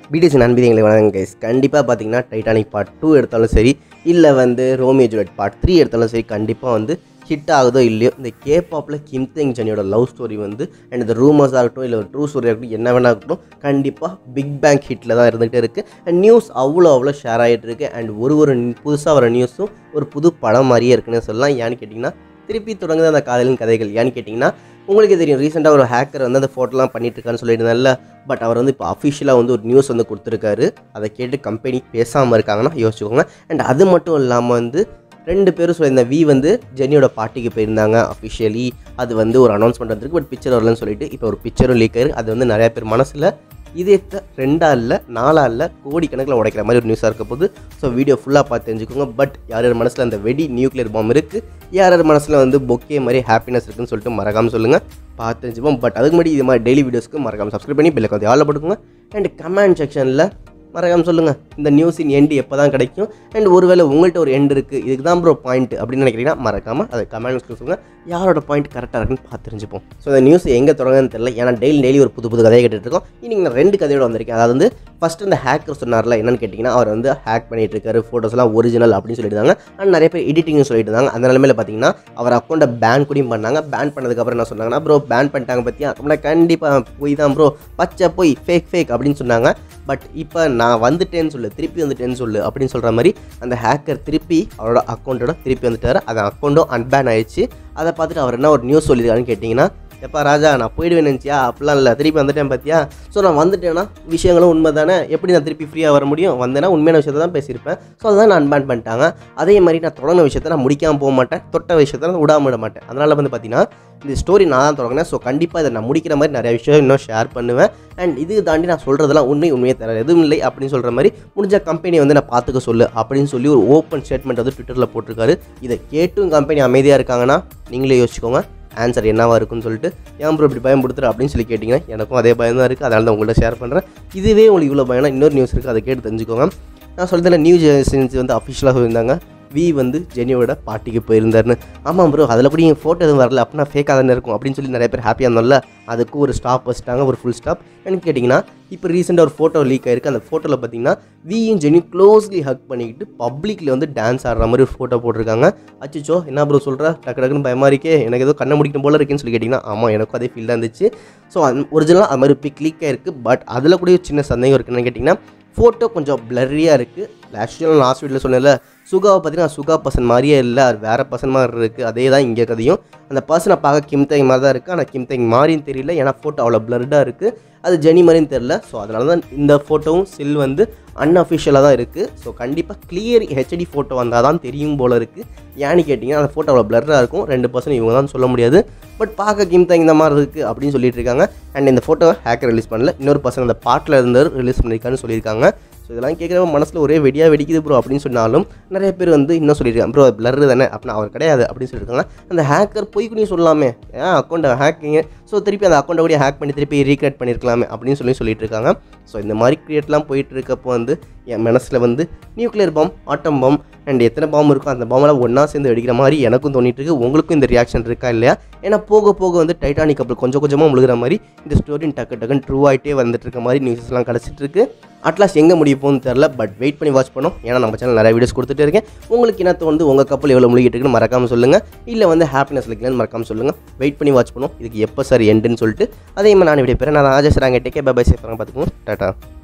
BDS நண்பிதிகளை வணக்கம் guys கண்டிப்பாக பார்த்தீங்கன்னா டைட்டானிக் பார்ட் டூ எடுத்தாலும் சரி இல்லை வந்து ரோமியோ ஜூலியட் பார்ட் த்ரீ எடுத்தாலும் சரி கண்டிப்பாக வந்து ஹிட் ஆகுதோ இல்லையோ இந்த கே பாப்பில் கிம் தெங் ஜனியோட லவ் ஸ்டோரி வந்து அண்ட் இந்த ரூமர்ஸாக இருக்கட்டும் இல்லை ஒரு ட்ரூ ஸ்டோரியாக இருக்கட்டும் என்ன வேணா இருக்கட்டும் கண்டிப்பாக பிக் பேங் ஹிட்டில் தான் இருந்துகிட்டே இருக்குது அண்ட் நியூஸ் அவ்வளோ அவ்வளோ ஷேர் ஆகிட்டு இருக்கு அண்ட் ஒரு ஒரு புதுசாக வர நியூஸும் ஒரு புது படம் மாதிரியே இருக்குன்னு சொல்லலாம் ஏன்னு கேட்டிங்கன்னா திருப்பி தொடங்குது அந்த காதலின் கதைகள் ஏன்னு கேட்டிங்கன்னா உங்களுக்கே தெரியும் ரீசெண்டாக ஒரு ஹேக்கர் வந்து அந்த ஃபோட்டோலாம் பண்ணிட்டு இருக்கான்னு சொல்லியிருந்தால பட் அவர் வந்து இப்போ அஃபிஷியலாக வந்து ஒரு நியூஸ் வந்து கொடுத்துருக்காரு அதை கேட்டு கம்பெனி பேசாமல் இருக்காங்கன்னா யோசிச்சுக்கோங்க அண்ட் அது மட்டும் இல்லாமல் வந்து ரெண்டு பேரும் சொல்லியிருந்த வி வந்து ஜென்னியோட பார்ட்டிக்கு போயிருந்தாங்க அஃபிஷியலி அது வந்து ஒரு அனௌன்ஸ்மெண்ட் வந்திருக்கு பட் பிக்சர் வரலன்னு சொல்லிட்டு இப்போ ஒரு பிக்சரும் லீக் ஆயிருக்கு அது வந்து நிறைய பேர் மனசில் இதயத்தை ரெண்டா இல்லை நாலா இல்லை கோடிக்கணக்கில் உடைக்கிற மாதிரி ஒரு நியூஸாக இருக்க போது ஸோ வீடியோ ஃபுல்லாக பார்த்து தெரிஞ்சுக்கோங்க பட் யார் யார் மனசில் அந்த வெடி நியூக்ளியர் பாம் இருக்குது யார் யார் மனசில் வந்து பொக்கே மாதிரி ஹாப்பினஸ் இருக்குன்னு சொல்லிட்டு மறக்காமல் சொல்லுங்கள் பார்த்து தெரிஞ்சுப்போம் பட் அதுக்கு முன்னாடி இது மாதிரி டெய்லி வீடியோஸ்க்கு மறக்காமல் சப்ஸ்கிரைப் பண்ணி பெல்லை கொஞ்சம் ஆளில் போட்டுக்கோங்க அண்ட் கமெண்ட் செக்ஷனில் மறக்காமல் சொல்லுங்கள் இந்த நியூஸின் எண்டு எப்போ தான் கிடைக்கும் அண்ட் ஒருவேளை உங்கள்கிட்ட ஒரு எண்டு இருக்குது இதுக்கு தான் ப்ரோ பாயிண்ட் அப்படின்னு நினைக்கிறீங்கன்னா மறக்காமல் அதை கமெண்ட் சொல்லுங்கள் யாரோட பாயிண்ட் கரெக்டாக இருக்குன்னு பார்த்து தெரிஞ்சுப்போம் ஸோ இந்த நியூஸ் எங்கே தொடங்குதுன்னு தெரியல ஏன்னா டெய்லி டெய்லி ஒரு புது புது கதையை கேட்டுட்டு இருக்கோம் இன்னைக்கு நான் ரெண்டு கதையோட வந்திருக்கேன் அதாவது வந்து ஃபஸ்ட்டு இந்த ஹேக்கர் சொன்னார்ல என்னன்னு கேட்டிங்கன்னா அவர் வந்து ஹேக் பண்ணிட்டு இருக்காரு ஃபோட்டோஸ்லாம் ஒரிஜினல் அப்படின்னு சொல்லியிருந்தாங்க அண்ட் நிறைய பேர் எடிட்டிங்னு சொல்லிட்டு இருந்தாங்க அந்த நிலமையில பார்த்தீங்கன்னா அவர் அக்கௌண்ட்டை பேன் கூடயும் பண்ணாங்க பேன் பண்ணதுக்கப்புறம் என்ன சொன்னாங்கன்னா ப்ரோ பேன் பண்ணிட்டாங்க பற்றியா அப்படின்னா கண்டிப்பாக போய் தான் ப்ரோ பச்சை போய் ஃபேக் ஃபேக் அப்படின்னு சொன்னாங்க பட் இப்போ நான் வந்துட்டேன்னு சொல்லு திருப்பி வந்துட்டேன்னு சொல்லு அப்படின்னு சொல்கிற மாதிரி அந்த ஹேக்கர் திருப்பி அவரோட அக்கௌண்ட்டோட திருப்பி வந்துட்டார் அந்த அக்கௌண்ட்டும் அன்பேன் ஆயிடுச்சு அதை பார்த்துட்டு அவர் என்ன ஒரு நியூஸ் சொல்லியிருக்காருன்னு கேட்டிங்கன்னா எப்பா ராஜா நான் போயிடுவேன் நினச்சியா அப்படிலாம் இல்லை திருப்பி வந்துட்டேன் பார்த்தியா ஸோ நான் வந்துட்டேன்னா விஷயங்களும் உண்மை தானே எப்படி நான் திருப்பி ஃப்ரீயாக வர முடியும் வந்தேன்னா உண்மையான விஷயத்தை தான் பேசியிருப்பேன் ஸோ அதுதான் நான் அன்பேன் பண்ணிட்டாங்க அதே மாதிரி நான் தொடங்கின விஷயத்தை நான் முடிக்காமல் போக மாட்டேன் தொட்ட விஷயத்தை நான் விடாம விட மாட்டேன் அதனால் வந்து பார்த்தீங்கன்னா இந்த ஸ்டோரி நான் தான் தொடங்கினேன் ஸோ கண்டிப்பாக இதை நான் முடிக்கிற மாதிரி நிறைய விஷயம் இன்னும் ஷேர் பண்ணுவேன் அண்ட் இது தாண்டி நான் சொல்கிறதெல்லாம் உண்மை உண்மையை தர எதுவும் இல்லை அப்படின்னு சொல்கிற மாதிரி முடிஞ்ச கம்பெனி வந்து நான் பார்த்துக்க சொல்லு அப்படின்னு சொல்லி ஒரு ஓப்பன் ஸ்டேட்மெண்ட் வந்து ட்விட்டரில் போட்டிருக்காரு இதை கேட்டும் கம்பெனி அமைதியாக இருக்காங்கன்னா நீங்களே யோசிச்சுக்கோங்க ஆன்சர் என்னவா இருக்குன்னு சொல்லிட்டு ஏன் ப்ரோ இப்படி பயம் கொடுத்துரு அப்படின்னு சொல்லி கேட்டிங்கன்னா எனக்கும் அதே பயம் தான் இருக்குது அதனால தான் உங்கள்கிட்ட ஷேர் பண்ணுறேன் இதுவே உங்களுக்கு இவ்வளோ பயம்னா இன்னொரு நியூஸ் இருக்குது அதை கேட்டு தெரிஞ்சுக்கோங்க நான் சொல்கிறதுல நியூ ஜெர்சன்ஸ் வந்து அஃபிஷியலாக சொல்லியிருந்தாங்க வி வந்து ஜெனியோட பார்ட்டிக்கு போயிருந்தாருன்னு ஆமாம் ப்ரோ அதில் அப்படி என் ஃபோட்டோ எதுவும் வரல அப்படின்னா ஃபேக்காக தானே இருக்கும் அப்படின்னு சொல்லி நிறைய பேர் ஹாப்பியாக இருந்தோம்ல அதுக்கு ஒரு ஸ்டாப் வச்சுட்டாங்க ஒரு ஃபுல் ஸ்டாப் எனக்கு கேட்டிங்கன்னா இப்போ ரீசெண்டாக ஒரு ஃபோட்டோ லீக் ஆயிருக்கு அந்த ஃபோட்டோவில் பார்த்தீங்கன்னா வியும் ஜெனி க்ளோஸ்லி ஹக் பண்ணிக்கிட்டு பப்ளிக்கில் வந்து டான்ஸ் ஆடுற மாதிரி ஒரு ஃபோட்டோ போட்டிருக்காங்க அச்சோ என்ன ப்ரோ சொல்கிற டக்கு டக்குன்னு பயமாக இருக்கே எனக்கு ஏதோ கண்ணை முடிக்கணும் போல இருக்குன்னு சொல்லி கேட்டிங்கன்னா ஆமாம் எனக்கும் அதே ஃபீல் தான் இருந்துச்சு ஸோ அது ஒரிஜினலாக அது மாதிரி பிக் லீக் ஆயிருக்கு பட் அதில் கூட ஒரு சின்ன சந்தேகம் இருக்குன்னு கேட்டிங்கன்னா ஃபோட்டோ கொஞ்சம் பிளர்ரியாக இருக்குது ஆக்சுவலாக லாஸ்ட் வீட்டில் சொன்னேன்ல சுகாவை பார்த்தீங்கன்னா சுகா பர்சன் மாதிரியே இல்லை அது வேறு பர்சன் மாதிரி இருக்குது அதே தான் இங்கே கதையும் அந்த பர்சனை பார்க்க கிம் தேங் மாதிரி தான் இருக்குது ஆனால் கிம் தேங் மாதிரின்னு தெரியல ஏன்னா ஃபோட்டோ அவ்வளோ பிளர்டாக இருக்குது அது ஜெனி மாதிரின்னு தெரில ஸோ அதனால தான் இந்த ஃபோட்டோவும் சில் வந்து அன்அஃபிஷியலாக தான் இருக்குது ஸோ கண்டிப்பாக கிளியர் ஹெச்டி ஃபோட்டோ வந்தால் தான் தெரியும் போல் இருக்குது ஏன்னு கேட்டிங்கன்னா அந்த ஃபோட்டோ அவ்வளோ பிளர்ராக இருக்கும் ரெண்டு பர்சன் இவங்க தான் சொல்ல முடியாது பட் பார்க்க கிம் தேங் இந்த மாதிரி இருக்குது அப்படின்னு சொல்லிட்டு இருக்காங்க அண்ட் இந்த ஃபோட்டோவை ஹேக்கர் ரிலீஸ் பண்ணல இன்னொரு பர்சன் அந்த பாட்டில் இருந்தவர் ரிலீஸ் பண்ணியிருக்கான்னு சொல்லியிருக்காங்க ஸோ இதெல்லாம் கேட்குறவங்க மனசில் ஒரே வெடியாக வெடிக்குது ப்ரோ அப்படின்னு சொன்னாலும் நிறைய பேர் வந்து இன்னும் சொல்லியிருக்காங்க ப்ரோ பிளர் தானே அப்படின்னா அவர் கிடையாது அப்படின்னு சொல்லியிருக்காங்க அந்த ஹேக்கர் போய் கூட சொல்லலாமே ஏன் அக்கௌண்ட்டை ஹேக்கிங்க ஸோ திருப்பி அந்த அக்கௌண்ட்டை கூட ஹேக் பண்ணி திருப்பி ரீக்ரியேட் பண்ணியிருக்கலாமே அப்படின்னு சொல்லி சொல்லிட்டு இருக்காங்க ஸோ இந்த மாதிரி கிரியேட்லாம் போயிட்டு இருக்கப்போ வந்து என் மனசில் வந்து nuclear bomb atom bomb and எத்தனை பாம்பு இருக்கோ அந்த பாம்பெல்லாம் ஒன்றா சேர்ந்து வெடிக்கிற மாதிரி எனக்கும் தோணிட்டு இருக்கு உங்களுக்கும் இந்த ரியாக்ஷன் இருக்கா இல்லையா ஏன்னா போக போக வந்து டைட்டானிக் கப்பல் கொஞ்சம் கொஞ்சமாக முழுகிற மாதிரி இந்த ஸ்டோரி டக்கு டக்குன்னு ட்ரூ ஆகிட்டே வந்துட்டு இருக்க மாதிரி நியூஸஸ்லாம் கிடச்சிட்டு இருக்கு அட்லாஸ்ட் எங்கே முடிய போகும்னு தெரில பட் வெயிட் பண்ணி வாட்ச் பண்ணோம் ஏன்னா நம்ம சேனல் நிறைய வீடியோஸ் கொடுத்துட்டு இருக்கேன் உங்களுக்கு என்ன தோணுது உங்கள் கப்பல் எவ்வளோ முழுகிட்டு இருக்குன்னு மறக்காமல் சொல்லுங்கள் இல்லை வந்து ஹாப்பினஸ் இருக்கலன்னு மறக்காமல் சொல்லுங்கள் வெயிட் பண்ணி வாட்ச் பண்ணும் இதுக்கு எப்போ சார் எண்டுன்னு சொல்லிட்டு அதே மாதிரி நான் விட பேர் நான் ராஜேஷ் ராங்க டேக்கே பை பை சேஃபாக பார்த்துக்கோங்க டாட்டா